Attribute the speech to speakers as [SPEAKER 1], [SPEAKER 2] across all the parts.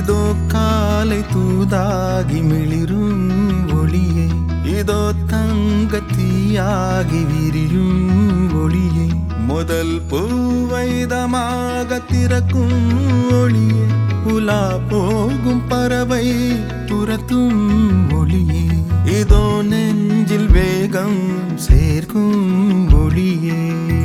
[SPEAKER 1] இதோ காலை தூதாகி மிளிரும் ஒளியே இதோ தங்க தீயாகி விரியும் ஒளியே முதல் பூவைதமாக திறக்கும் ஒளியே உலா போகும் பறவை துரத்தும் ஒளியே இதோ நெஞ்சில் வேகம் சேர்க்கும் ஒளியே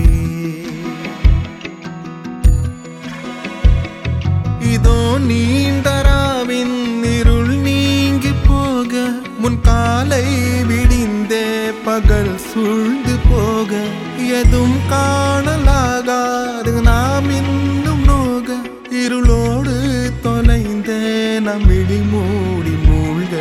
[SPEAKER 1] இதோ நீண்டராவின் இருள் நீங்கி போக முன் காலை விடிந்தே பகல் சூழ்ந்து போக எதும் காணலாகாது நாம் இன்னும் நோக இருளோடு தொலைந்தே நம் விழி மூடி மூழ்க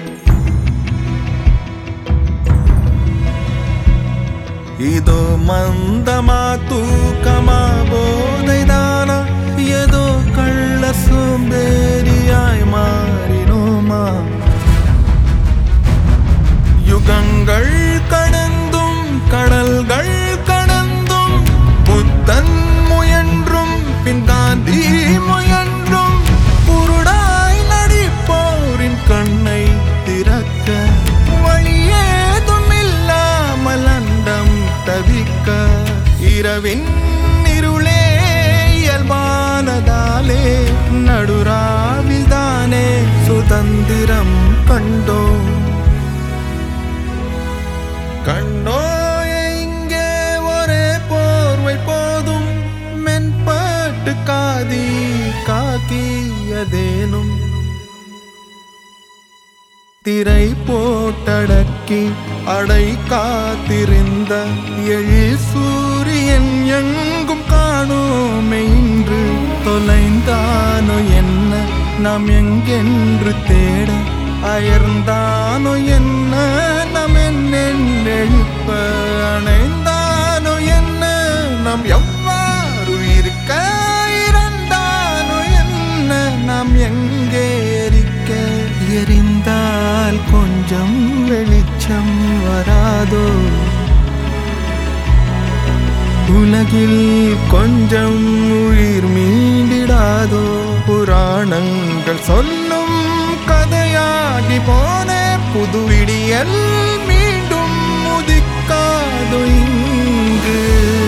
[SPEAKER 1] இதோ மந்தமா தூக்கமா போதைதானா ஏதோ கள்ள சோம்பேறியாய் மாறினோமா யுகங்கள் கடந்தும் கடல்கள் கடந்தும் புத்தன் முயன்றும் பின் காந்தி முயன்றும் குருடாய் நடிப்போரின் கண்ணை திறக்க வழியேதும் இல்லாமல் அண்டம் தவிக்க இரவின் இருளே இயல்பானதாலே நடுராவில் தானே சுதந்திரம் கண்டோம் கண்ணோ இங்கே ஒரே போர்வை போதும் மென்பட்டு காதி காக்கியதேனும் திரை போட்டடக்கி அடை காத்திருந்த எழில் சூரியன் எங்கும் காணோமே இன்று தொலைந்தானோ என்ன நாம் எங்கென்று தேட அயர்ந்தானோ என்ன நாம் என்னெழுப்ப அணைந்தானோ என்ன நாம் எவ்வாறு இருக்க இறந்தானோ என்ன நாம் எங்கே எரிக்க எரிந்தால் கொஞ்சம் வெளிச்சம் வராதோ உலகில் கொஞ்சம் உயிர் மீண்டிடாதோ புராணங்கள் சொல்லும் கதையாகி போன புது விடியல் மீண்டும் உதிக்காதோ இங்கு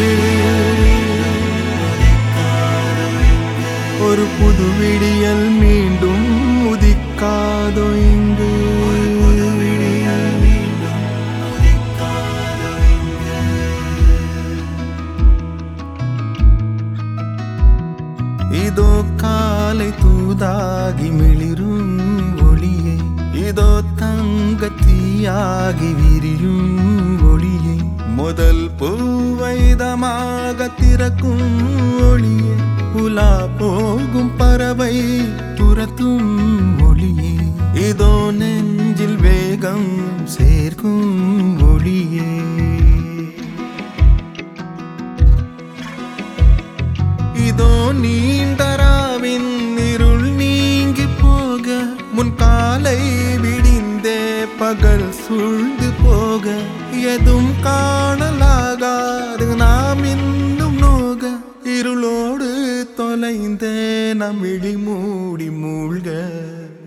[SPEAKER 1] ஒரு புது விடியல் மீண்டும் உதிக்காதோ இங்கு இதோ காலை தூதாகி மிளிரும் ஒளியே இதோ தங்க தீயாகி விரியும் ஒளியே முதல் பூவைதமாக திறக்கும் ஒளியே உலா போகும் பறவை துரத்தும் ஒளியே இதோ நெஞ்சில் வேகம் சேர்க்கும் ஒளியே இதோ நீண்டராவின் இருள் நீங்கி போக முன் காலை விடிந்தே பகல் சூழ்ந்து போக எதும் காணலாகாது நாம் இன்னும் நோக இருளோடு தொலைந்தே நம் விழி மூடி மூழ்க